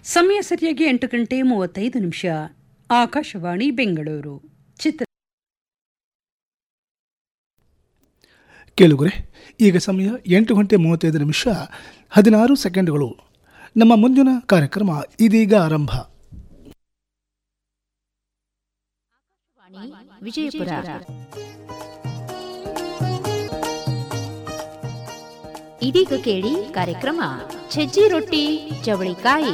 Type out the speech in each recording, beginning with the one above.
ಸಮಯ ಸರಿಯಾಗಿ ಎಂಟು ಗಂಟೆ ಮೂವತ್ತೈದು ನಿಮಿಷ ಆಕಾಶವಾಣಿ ಬೆಂಗಳೂರು ಚಿತ್ರ ಕೇಳುಗರೆ ಈಗ ಸಮಯ ಎಂಟು ಗಂಟೆ ಮೂವತ್ತೈದು ನಿಮಿಷ ಹದಿನಾರು ಸೆಕೆಂಡ್ಗಳು ನಮ್ಮ ಮುಂದಿನ ಕಾರ್ಯಕ್ರಮ ಇದೀಗ ಆರಂಭ ವಿಜಯಪುರ ಇದೀಗ ಕೇಳಿ ಕಾರ್ಯಕ್ರಮ ಸಜ್ಜಿ ರೊಟ್ಟಿ ಚವಳಿಕಾಯಿ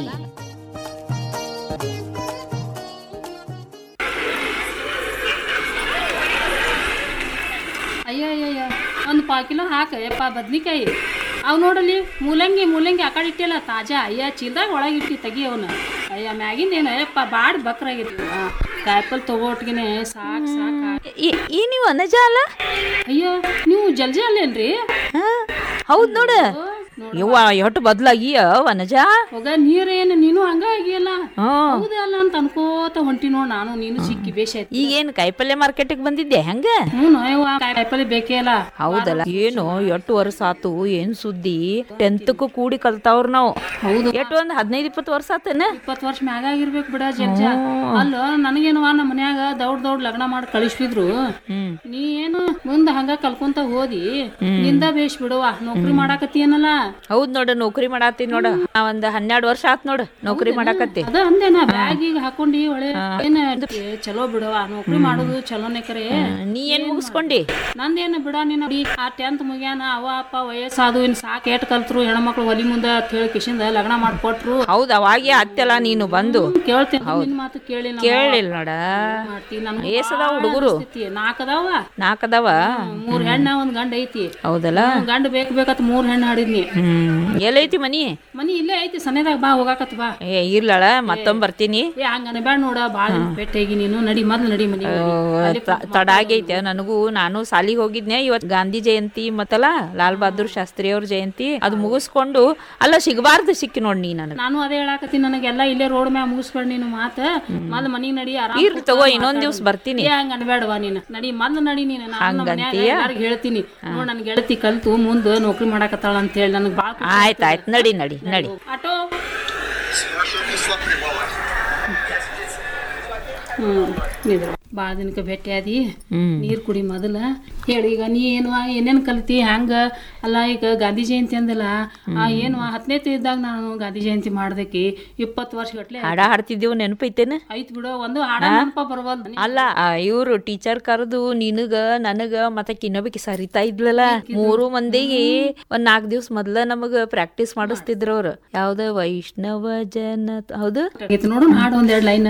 ಅಯ್ಯೋ ಅಯ್ಯೋ ಅಯ್ಯೋ ಒಂದು ಪಾವು ಕಿಲೋ ಹಾಕ ಯಪ್ಪ ಬದ್ನಿಕಾಯಿ ಅವು ನೋಡಲಿ ಮೂಲಂಗಿ ಮೂಲಂಗಿ ಆ ಕಡೆ ಇಟ್ಟಿಲ್ಲ ತಾಜಾ ಅಯ್ಯ ಚೀಲ್ದಾಗ ಒಳಗೆ ಇಟ್ಟಿ ತೆಗಿ ಅವನ್ನ ಅಯ್ಯ ಮ್ಯಾಗಿಂದ ಏನು ಅಯ್ಯಪ್ಪ ಬಾಡ್ ಬಕ್ರಾಗಿತ್ತು ಕಾಯಿಪಲ್ ತಗೋಟ್ಗಿನೆ ಸಾಕು ಸಾಕು ಈ ನೀವು ಅನಜ ಅಲ್ಲ ಅಯ್ಯೋ ನೀವು ಜಲ್ಜಿ ಅಲ್ಲೇನ್ರಿ ಹೌದ್ ನೋಡ ಯವ್ವ ಎಷ್ಟು ಬದ್ಲಾಗಿ ವನಜ ಹೋಗ ನೀರೇನು ನೀನು ಹಂಗ ಆಗಿಯಲ್ಲ ಹ್ಮ್ ಹೌದಲ್ಲ ಅಂತ ಅನ್ಕೋತ ಹೊಂಟಿ ನೋಡ್ ನಾನು ನೀನು ಸಿಕ್ಕಿ ಬೇಷ ಆಯ್ತು ಈಗೇನ್ ಕಾಯಿಪಲ್ಯ ಮಾರ್ಕೆಟಿಗೆ ಬಂದಿದ್ದೆ ಹೆಂಗ ಹ್ಞೂ ಅಯ್ಯವ್ವ ಕಾಯಿಪಲ್ಲೆ ಬೇಕೇ ಅಲ್ಲ ಹೌದಲ್ಲ ಏನು ಎಷ್ಟು ವರ್ಷ ಆತು ಏನ್ ಸುದ್ದಿ ಟೆಂತ್ಕು ಕೂಡಿ ಕಲ್ತಾವ್ರ ನಾವು ಹೌದು ಎಷ್ಟು ಒಂದ್ ಹದಿನೈದು ಇಪ್ಪತ್ತು ವರ್ಷ ಆತೇನ ಇಪ್ಪತ್ತು ವರ್ಷ ಮ್ಯಾಗ ಆಗಿರ್ಬೇಕು ಬಿಡ ಜಲ್ಜ ಅಲ್ಲ ನನಗೇನವ ನಮ್ಮ ಮನ್ಯಾಗ ದೌಡ್ ದೌಡ್ ಲಗ್ನ ಮಾಡಿ ಕಳಿಸ್ಬಿದ್ರು ಹ್ಮ್ ನೀ ಏನು ಮುಂದ ಹಂಗ ಕಲ್ಕೊಂತ ಹೋದಿ ನಿಂದ ಬೇಷ್ ಬಿಡುವ ನೌಕರಿ ಮಾಡಾಕತ್ತಿ ಏನಲ್ಲ ಹೌದ್ ನೋಡ ನೌಕರಿ ಮಾಡಾತಿ ನೋಡ ನಾ ಒಂದ್ ಹನ್ನೆರಡು ವರ್ಷ ಆತ್ ನೋಡ ನೌಕರಿ ಮಾಡಾಕತ್ತಿ ಅದ ಅಂದೇನ ಬ್ಯಾಗಿಗೆ ಹಾಕೊಂಡಿ ಒಳ್ಳೆ ಏನ ಏ, ಚಲೋ ಬಿಡವ ನೌಕರಿ ಮಾಡೋದು ಚಲೋನೆ ಕರೆ ನೀ ಏನ್ ಮುಗಿಸ್ಕೊಂಡಿ ನಂದೇನು ಬಿಡ ನೀನು ಈ ಆ ಟೆಂತ್ ಮುಗ್ಯಾನ ಅವ ಅಪ್ಪ ವಯಸ್ಸಾದು ಇನ್ ಸಾಕ್ ಎಟ್ ಕಲ್ತ್ರು ಹೆಣ್ಮಕ್ಳು ಒಲಿ ಮುಂದ ಅಂತ ಹೇಳಿ ಕಿಶಿಂದ ಲಗ್ನ ಮಾಡ್ಕೊಟ್ರು ಹೌದ್ ಅವಾಗೆ ಅತ್ತೆಲ್ಲ ನೀನು ಬಂದು ಕೇಳ್ತೇನೆ ನಿನ್ ಮಾತು ಕೇಳಿ ನಾವು ಕೇಳಿಲ್ಲ ನೋಡ ಮಾಡ್ತೀವಿ ನನ್ಗೆ ಏಸದಾವ್ ಭಾಳ ಹುಡುಗರು? ಅನಿಸ್ತೈತಿ. ನಾಲ್ಕ್ ಅದಾವ ನಾಲ್ಕದವ ಮೂರ್ ಹೆಣ್ಣ ಒಂದ್ ಗಂಡ ಐತಿ ಹೌದಲ್ಲ ಹ್ಮ್, ಗಂಡ ಬೇಕ್ ಬೇಕತ್ ಮೂರ್ ಹೆಣ್ಣು ಹಾಡಿದ್ನಿ ಹ್ಮ್ ಎಲ್ಲೈತಿ ಮನಿ ಮನಿ ಇಲ್ಲೇ ಐತಿ ಸನೇದಾಗ ಬಾ ಹೋಗಾಕತ್ ಬಾ ಏ ಇರ್ಲಳ ಮತ್ತೊಮ್ಮೆ ಬರ್ತೀನಿ ಏ ಹಂಗನೆ ಬ್ಯಾಡ ನೋಡ ಬಾಳ ಭೇಟಿಯಾಗಿ ನೀನು ನಡಿ ಮೊದ್ಲು ನಡಿ ಮನಿ ತ- ತಡ ಆಗೈತೆ ನನಗೂ ನಾನು ಸಾಲಿಗೆ ಹೋಗಿದ್ನೆ ಇವತ್ ಗಾಂಧಿ ಜಯಂತಿ ಮತ್ತಲ್ಲ ಲಾಲ್ ಬಹದ್ದೂರ್ ಶಾಸ್ತ್ರಿ ಅವ್ರ ಜಯಂತಿ ಅದು ಮುಗಿಸ್ಕೊಂಡು ಅಲ್ಲ ಸಿಗಬಾರ್ದು ಸಿಕ್ಕಿ ನೋಡ್ ನೀ ನನಗೆ ನಾನು ಅದೇ ಹೇಳಾಕತ್ತೀನಿ ನನಗೆಲ್ಲ ಇಲ್ಲೇ ರೋಡ್ ಮ್ಯಾಗ ಮುಗಿಸ್ಬೇಡ ನೀನು ಮಾತ ಮೊದ್ಲು ಮನಿಗ್ ನಡಿ ಆರಾಮ್ ಇರ್ಲಿ ತಗೋ ಇನ್ನೊಂದ್ ದಿವ್ಸ ಬರ್ತೀನಿ ಏ ಹಂಗ ಅನ್ಬೇಡವಾ ನೀನು ನಡಿ ಮೊದ್ಲು ನಡಿ ನೀನು ನಾನು ನಮ್ಮ ಮನ್ಯಾಗ ಎಲ್ಲಾರ್ಗ್ ಹೇಳ್ತೀನಿ ನೋಡ್ ನನ್ ಗೆಳತಿ ಕಲ್ತು ಮುಂದ ನೌಕರಿ ಮಾಡಾಕತ್ತಾಳ ಅಂತ ಹೇಳಿ ನನಗ್ ಬಾಳ ಆಯ್ತ್ ಆಯ್ತ್ ನಡಿ ನಡಿ ನಡಿ ಆಟೋ ಹ್ಮ್ ನಿಂದ್ರು. ಭಾಳ ದಿನಕ್ಕೆ ಭೇಟಿ ಆದಿ ಹ್ಮ್ ನೀರ್ ಕುಡಿ ಮೊದಲ ಹೇಳಿ ಈಗ ನೀ ಏನ್ವಾ ಏನೇನ್ ಕಲ್ತಿ ಹ್ಯಾಂಗ ಅಲ್ಲ ಈಗ ಗಾಂಧಿ ಜಯಂತಿ ಅಂದಲ್ಲ ಆ ಏನ್ವಾ ಹತ್ತನೇ ಇದ್ದಾಗ ನಾನು ಗಾಂಧಿ ಜಯಂತಿ ಮಾಡ್ದಕಿ ಇಪ್ಪತ್ತು ವರ್ಷ ಗಟ್ಲೆ ಹಾಡ ಹಾಡ್ತಿದ್ದೀವು ನೆನಪೈತೇನ ಐತ್ ಬಿಡು ಒಂದು ಹಾಡ ನೆನಪ ಬರವಲ್ದು ಅಲ್ಲ ಇವರು ಟೀಚರ್ ಕರೆದು ನಿನಗ ನನಗ ಮತ್ತೆ ಕಿನ್ನೊಬ್ಬಕಿ ಸರಿತಾ ಇದ್ಲಲ್ಲ ಮೂರು ಮಂದಿಗೆ ಒಂದ್ ನಾಲ್ಕ್ ದಿವ್ಸ ಮೊದ್ಲ ನಮಗ ಪ್ರಾಕ್ಟೀಸ್ ಮಾಡಿಸ್ತಿದ್ರು ಅವ್ರು ಯಾವ್ದ ವೈಷ್ಣವ ಜನ ಹೌದು ನೋಡು ಹಾಡು ಒಂದೆರಡು ಲೈನ್